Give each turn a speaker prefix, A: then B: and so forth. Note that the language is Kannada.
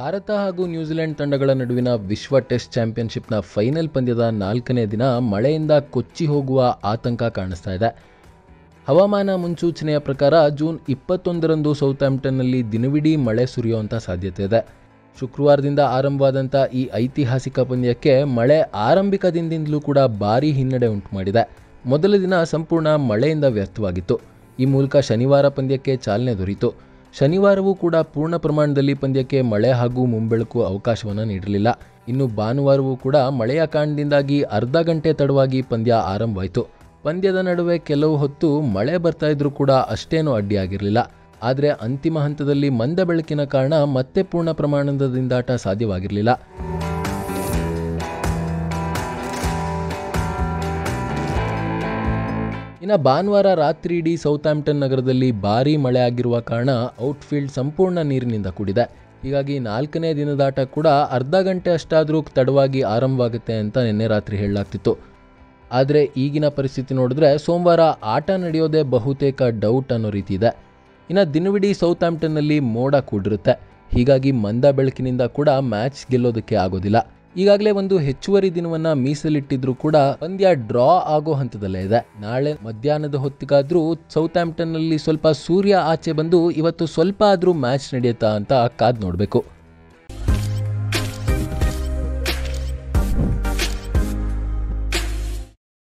A: ಭಾರತ ಹಾಗೂ ನ್ಯೂಜಿಲೆಂಡ್ ತಂಡಗಳ ನಡುವಿನ ವಿಶ್ವ ಟೆಸ್ಟ್ ಚಾಂಪಿಯನ್ಶಿಪ್ನ ಫೈನಲ್ ಪಂದ್ಯದ ನಾಲ್ಕನೇ ದಿನ ಮಳೆಯಿಂದ ಕೊಚ್ಚಿ ಹೋಗುವ ಆತಂಕ ಕಾಣಿಸ್ತಾ ಇದೆ ಹವಾಮಾನ ಮುನ್ಸೂಚನೆಯ ಪ್ರಕಾರ ಜೂನ್ ಇಪ್ಪತ್ತೊಂದರಂದು ಸೌತ್ಆಂಪ್ಟನ್ನಲ್ಲಿ ದಿನವಿಡೀ ಮಳೆ ಸುರಿಯುವಂಥ ಸಾಧ್ಯತೆ ಇದೆ ಶುಕ್ರವಾರದಿಂದ ಆರಂಭವಾದಂಥ ಈ ಐತಿಹಾಸಿಕ ಪಂದ್ಯಕ್ಕೆ ಮಳೆ ಆರಂಭಿಕ ದಿನದಿಂದಲೂ ಕೂಡ ಭಾರೀ ಹಿನ್ನಡೆ ಉಂಟು ಮಾಡಿದೆ ಮೊದಲ ದಿನ ಸಂಪೂರ್ಣ ಮಳೆಯಿಂದ ವ್ಯರ್ಥವಾಗಿತ್ತು ಈ ಮೂಲಕ ಶನಿವಾರ ಪಂದ್ಯಕ್ಕೆ ಚಾಲನೆ ದೊರೆಯಿತು ಶನಿವಾರವೂ ಕೂಡ ಪೂರ್ಣ ಪ್ರಮಾಣದಲ್ಲಿ ಪಂದ್ಯಕ್ಕೆ ಮಳೆ ಹಾಗೂ ಮುಂಬೆಳಕು ಅವಕಾಶವನ್ನು ನೀಡಲಿಲ್ಲ ಇನ್ನು ಭಾನುವಾರವೂ ಕೂಡ ಮಳೆಯ ಕಾರಣದಿಂದಾಗಿ ಅರ್ಧ ಗಂಟೆ ತಡವಾಗಿ ಪಂದ್ಯ ಆರಂಭವಾಯಿತು ಪಂದ್ಯದ ನಡುವೆ ಕೆಲವು ಹೊತ್ತು ಮಳೆ ಬರ್ತಾ ಇದ್ರೂ ಕೂಡ ಅಷ್ಟೇನೂ ಅಡ್ಡಿಯಾಗಿರಲಿಲ್ಲ ಆದರೆ ಅಂತಿಮ ಹಂತದಲ್ಲಿ ಮಂದ ಬೆಳಕಿನ ಕಾರಣ ಮತ್ತೆ ಪೂರ್ಣ ಪ್ರಮಾಣದ ದಿಂದಾಟ ಸಾಧ್ಯವಾಗಿರಲಿಲ್ಲ ಇನ್ನು ಭಾನುವಾರ ರಾತ್ರಿ ಇಡೀ ಸೌತ್ಆಂಪ್ಟನ್ ನಗರದಲ್ಲಿ ಭಾರೀ ಮಳೆ ಆಗಿರುವ ಕಾರಣ ಔಟ್ಫೀಲ್ಡ್ ಸಂಪೂರ್ಣ ನೀರಿನಿಂದ ಕೂಡಿದೆ ಹೀಗಾಗಿ ನಾಲ್ಕನೇ ದಿನದಾಟ ಕೂಡ ಅರ್ಧ ಗಂಟೆ ಅಷ್ಟಾದರೂ ತಡವಾಗಿ ಆರಂಭವಾಗುತ್ತೆ ಅಂತ ನಿನ್ನೆ ರಾತ್ರಿ ಹೇಳಲಾಗ್ತಿತ್ತು ಆದರೆ ಈಗಿನ ಪರಿಸ್ಥಿತಿ ನೋಡಿದ್ರೆ ಸೋಮವಾರ ಆಟ ನಡೆಯೋದೇ ಬಹುತೇಕ ಡೌಟ್ ಅನ್ನೋ ರೀತಿ ಇದೆ ಇನ್ನು ದಿನವಿಡೀ ಸೌತ್ಆಂಪ್ಟನ್ನಲ್ಲಿ ಮೋಡ ಕೂಡಿರುತ್ತೆ ಹೀಗಾಗಿ ಮಂದ ಬೆಳಕಿನಿಂದ ಕೂಡ ಮ್ಯಾಚ್ ಗೆಲ್ಲೋದಕ್ಕೆ ಆಗೋದಿಲ್ಲ ಈಗಾಗಲೇ ಒಂದು ಹೆಚ್ಚುವರಿ ದಿನವನ್ನ ಮೀಸಲಿಟ್ಟಿದ್ರು ಕೂಡ ಪಂದ್ಯ ಡ್ರಾ ಆಗೋ ಹಂತದಲ್ಲೇ ಇದೆ ನಾಳೆ ಮಧ್ಯಾಹ್ನದ ಹೊತ್ತಿಗಾದ್ರೂ ಸೌತ್ಆಂಪ್ಟನ್ನಲ್ಲಿ ಸ್ವಲ್ಪ ಸೂರ್ಯ ಆಚೆ ಬಂದು ಇವತ್ತು ಸ್ವಲ್ಪ ಆದ್ರೂ ಮ್ಯಾಚ್ ನಡೆಯುತ್ತಾ ಅಂತ ಕಾದ್ ನೋಡಬೇಕು